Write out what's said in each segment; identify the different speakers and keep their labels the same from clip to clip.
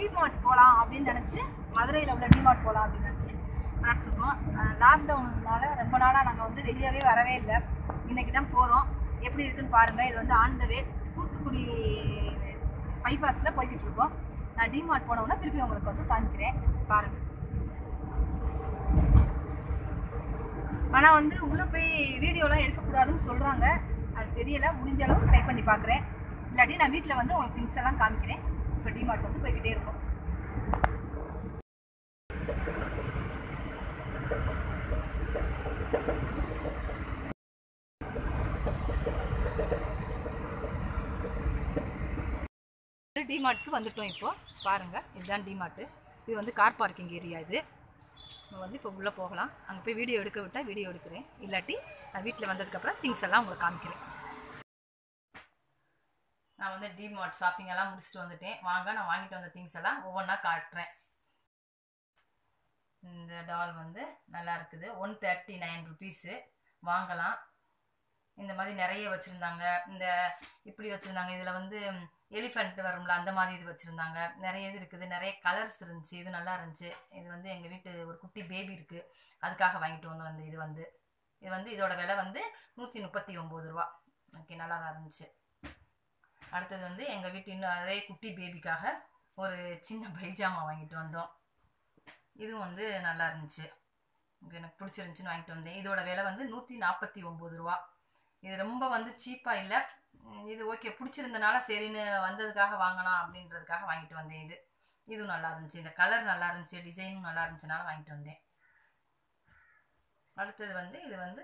Speaker 1: DMart போகலாம் அப்படின்னு நினச்சி மதுரையில் உள்ள டிமார்ட் போகலாம் அப்படின்னு நினச்சி நடத்திருக்கோம் லாக்டவுன்னால ரொம்ப நாளாக நாங்கள் வந்து வெளியாகவே வரவே இல்லை இன்றைக்கி தான் போகிறோம் எப்படி இருக்குன்னு பாருங்கள் இது வந்து ஆன் த வே தூத்துக்குடி பைபாஸில் போய்கிட்டு இருக்கோம் நான் டிமார்ட் போனவுடனே திருப்பி உங்களுக்கு வந்து காமிக்கிறேன் பாருங்கள் ஆனால் வந்து உள்ளே போய் வீடியோலாம் எடுக்கக்கூடாதுன்னு சொல்கிறாங்க அது தெரியல முடிஞ்ச அளவு ட்ரை பண்ணி பார்க்குறேன் இல்லாட்டி நான் வீட்டில் வந்து உங்களுக்கு திங்ஸ் எல்லாம் காமிக்கிறேன் இப்போ டிமார்ட் வந்து போய்கிட்டே இருக்கோம் டிமார்ட்க்கு வந்துட்டோம் இப்போ பாருங்கள் இதுதான் டிமார்ட்டு இது வந்து கார் பார்க்கிங் ஏரியா இது நம்ம வந்து இப்போ உள்ளே போகலாம் அங்கே போய் வீடியோ எடுக்க விட்டால் வீடியோ எடுக்கிறேன் இல்லாட்டி நான் வீட்டில் வந்ததுக்கப்புறம் திங்ஸ் எல்லாம் உங்களுக்கு காமிக்கிறேன் நான் வந்து டிமார்ட் ஷாப்பிங் எல்லாம் முடிச்சுட்டு வந்துட்டேன் வாங்க நான் வாங்கிட்டு வந்த திங்ஸ் எல்லாம் ஒவ்வொன்றா காட்டுறேன் இந்த டால் வந்து நல்லா இருக்குது ஒன் தேர்ட்டி நைன் ருபீஸு வாங்கலாம் இந்த மாதிரி நிறைய வச்சுருந்தாங்க இந்த இப்படி வச்சுருந்தாங்க இதில் வந்து எலிஃபெண்ட் வரும்ல அந்த மாதிரி இது வச்சுருந்தாங்க நிறைய இது இருக்குது நிறைய கலர்ஸ் இருந்துச்சு இது நல்லா இருந்துச்சு இது வந்து எங்கள் வீட்டு ஒரு குட்டி பேபி இருக்குது அதுக்காக வாங்கிட்டு வந்தோம் அந்த இது வந்து இது வந்து இதோட விலை வந்து நூற்றி முப்பத்தி ஒம்பது ரூபா ஓகே நல்லா தான் இருந்துச்சு அடுத்தது வந்து எங்கள் வீட்டு இன்னும் அதே குட்டி பேபிக்காக ஒரு சின்ன பைஜாமா வாங்கிட்டு வந்தோம் இதுவும் வந்து நல்லா இருந்துச்சு எனக்கு பிடிச்சிருந்துச்சின்னு வாங்கிட்டு வந்தேன் இதோட விலை வந்து நூற்றி நாற்பத்தி ஒம்பது ரூபா இது ரொம்ப வந்து சீப்பாக இல்லை இது ஓகே பிடிச்சிருந்தனால சரின்னு வந்ததுக்காக வாங்கலாம் அப்படின்றதுக்காக வாங்கிட்டு வந்தேன் இது இதுவும் நல்லா இருந்துச்சு இந்த கலர் நல்லா இருந்துச்சு டிசைனும் நல்லா இருந்துச்சுனால வாங்கிட்டு வந்தேன் அடுத்தது வந்து இது வந்து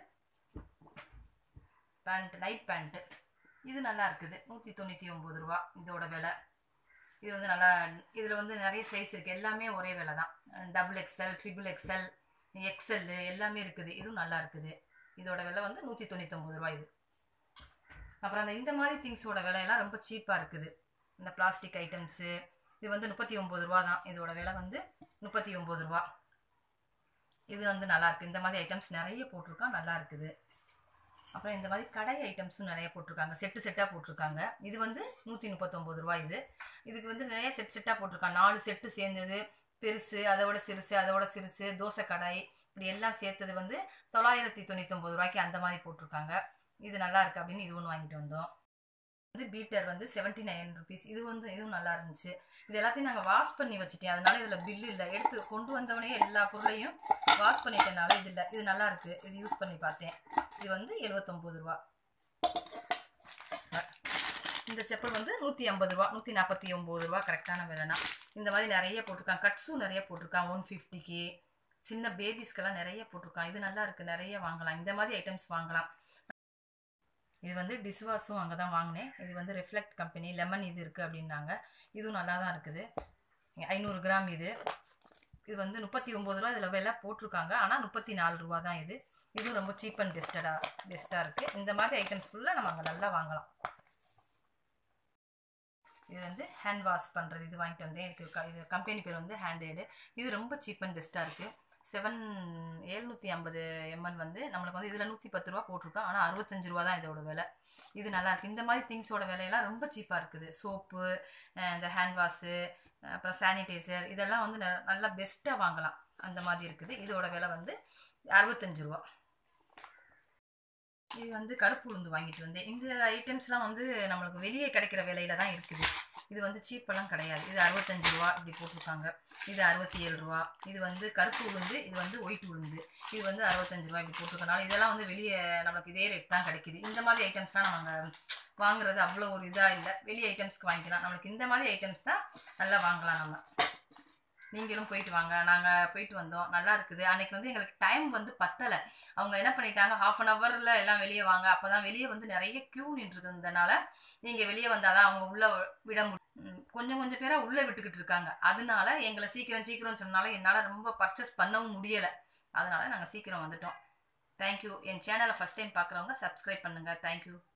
Speaker 1: பேண்ட் நைட் பேண்ட்டு இது நல்லா இருக்குது நூற்றி தொண்ணூற்றி ஒம்பது ரூபா இதோட விலை இது வந்து நல்லா இதில் வந்து நிறைய சைஸ் இருக்குது எல்லாமே ஒரே விலை தான் double XL triple XL XL எல்லாமே இருக்குது இதுவும் நல்லா இருக்குது இதோட விலை வந்து நூற்றி தொண்ணூத்தொம்பது ரூபா இது அப்புறம் அந்த இந்த மாதிரி திங்ஸோட விலையெல்லாம் ரொம்ப சீப்பாக இருக்குது இந்த பிளாஸ்டிக் ஐட்டம்ஸு இது வந்து முப்பத்தி ஒம்பது ரூபா தான் இதோட விலை வந்து முப்பத்தி ஒம்பது ரூபா இது வந்து நல்லா இருக்குது இந்த மாதிரி ஐட்டம்ஸ் நிறைய போட்டிருக்கான் நல்லா இருக்குது அப்புறம் இந்த மாதிரி கடை ஐட்டம்ஸும் நிறைய போட்டிருக்காங்க செட்டு செட்டாக போட்டிருக்காங்க இது வந்து நூற்றி முப்பத்தொம்பது ரூபா இது இதுக்கு வந்து நிறைய செட் செட்டாக போட்டிருக்காங்க நாலு செட்டு சேர்ந்தது பெருசு அதோட சிறுசு அதோட சிறுசு தோசை கடாய் இப்படி எல்லாம் சேர்த்தது வந்து தொள்ளாயிரத்தி தொண்ணூத்தொம்பது ரூபாய்க்கு அந்த மாதிரி போட்டிருக்காங்க இது நல்லா இருக்கு அப்படின்னு இது ஒன்று வாங்கிட்டு வந்தோம் வந்து பீட்டர் வந்து செவன்ட்டி நைன் ருபீஸ் இது வந்து இதுவும் நல்லா இருந்துச்சு இது எல்லாத்தையும் நாங்கள் வாஷ் பண்ணி வச்சுட்டேன் அதனால இதில் பில்லு இல்லை எடுத்து கொண்டு வந்தவனே எல்லா பொருளையும் வாஷ் பண்ணிட்டனால இது இல்லை இது நல்லா இருக்கு இது யூஸ் பண்ணி பார்த்தேன் இது வந்து எழுபத்தொம்பது ரூபா இந்த செப்பல் வந்து நூற்றி ஐம்பது ரூபா நூற்றி நாற்பத்தி ஒம்பது ரூபா கரெக்டான விலைனா இந்த மாதிரி நிறைய போட்டிருக்காங்க கட்ஸும் நிறைய போட்டிருக்காங்க ஒன் ஃபிஃப்டிக்கு சின்ன பேபிஸ்க்கெல்லாம் நிறைய போட்டிருக்கான் இது நல்லா இருக்குது நிறைய வாங்கலாம் இந்த மாதிரி ஐட்டம்ஸ் வாங்கலாம் இது வந்து டிஷ்வாஷும் அங்கே தான் வாங்கினேன் இது வந்து ரிஃப்ளெக்ட் கம்பெனி லெமன் இது இருக்குது அப்படின்னாங்க இதுவும் நல்லா தான் இருக்குது ஐநூறு கிராம் இது இது வந்து முப்பத்தி ஒம்பது ரூபா இதில் விலை போட்டிருக்காங்க ஆனால் முப்பத்தி நாலு ரூபா தான் இது இதுவும் ரொம்ப சீப் அண்ட் பெஸ்டடாக பெஸ்ட்டாக இருக்குது இந்த மாதிரி ஐட்டம்ஸ் ஃபுல்லாக நம்ம அங்கே நல்லா வாங்கலாம் இது வந்து ஹேண்ட் வாஷ் பண்ணுறது இது வாங்கிட்டு வந்தேன் இதுக்கு க- இது கம்பெனி பேர் வந்து ஹேண்டேடு இது ரொம்ப சீப் அண்ட் பெஸ்ட்டாக இருக்குது செவன் எழுநூற்றி ஐம்பது எம்எல் வந்து நம்மளுக்கு வந்து இதில் நூற்றி பத்து ரூபா போட்டிருக்கோம் ஆனால் அறுபத்தஞ்சு ரூபா தான் இதோட விலை இது நல்லா இருக்கு இந்த மாதிரி திங்ஸோட விலையெல்லாம் ரொம்ப சீப்பாக இருக்குது சோப்பு இந்த ஹேண்ட் வாஷு அப்புறம் சானிடைசர் இதெல்லாம் வந்து ந- நல்லா பெஸ்ட்டாக வாங்கலாம் அந்த மாதிரி இருக்குது இதோட விலை வந்து அறுபத்தஞ்சு ரூபா இது வந்து கருப்பு உளுந்து வாங்கிட்டு வந்தேன் இந்த ஐட்டம்ஸ்லாம் வந்து நம்மளுக்கு வெளியே கிடைக்கிற விலையில தான் இருக்குது இது வந்து சீப்பெல்லாம் கிடையாது இது அறுபத்தஞ்சு ரூபா இப்படி போட்டிருக்காங்க இது அறுபத்தி ஏழு ரூபா இது வந்து கருப்பு உளுந்து இது வந்து ஒயிட் உளுந்து இது வந்து அறுபத்தஞ்சு ரூபா இப்படி போட்டிருக்கனால இதெல்லாம் வந்து வெளியே நமக்கு இதே ரேட் தான் கிடைக்குது இந்த மாதிரி ஐட்டம்ஸ்லாம் நம்ம வாங்குறது அவ்வளோ ஒரு இதாக இல்லை வெளியே ஐட்டம்ஸ்க்கு வாங்கிக்கலாம் நம்மளுக்கு இந்த மாதிரி ஐட்டம்ஸ் தான் நல்லா வாங்கலாம் நம்ம நீங்களும் போயிட்டு வாங்க நாங்கள் போயிட்டு வந்தோம் நல்லா இருக்குது அன்னைக்கு வந்து எங்களுக்கு டைம் வந்து பத்தலை அவங்க என்ன பண்ணிட்டாங்க ஹாஃப் அன் ஹவரில் எல்லாம் வெளியே வாங்க அப்போ தான் வெளியே வந்து நிறைய க்யூ நின்றுருந்ததுனால நீங்கள் வெளியே வந்தால் தான் அவங்க உள்ளே விட முடியும் கொஞ்சம் கொஞ்சம் பேராக உள்ளே விட்டுக்கிட்டு இருக்காங்க அதனால எங்களை சீக்கிரம் சீக்கிரம் சொன்னால என்னால் ரொம்ப பர்ச்சேஸ் பண்ணவும் முடியலை அதனால நாங்கள் சீக்கிரம் வந்துட்டோம் தேங்க்யூ என் சேனலை ஃபஸ்ட் டைம் பார்க்குறவங்க சப்ஸ்கிரைப் பண்ணுங்கள் தேங்க்யூ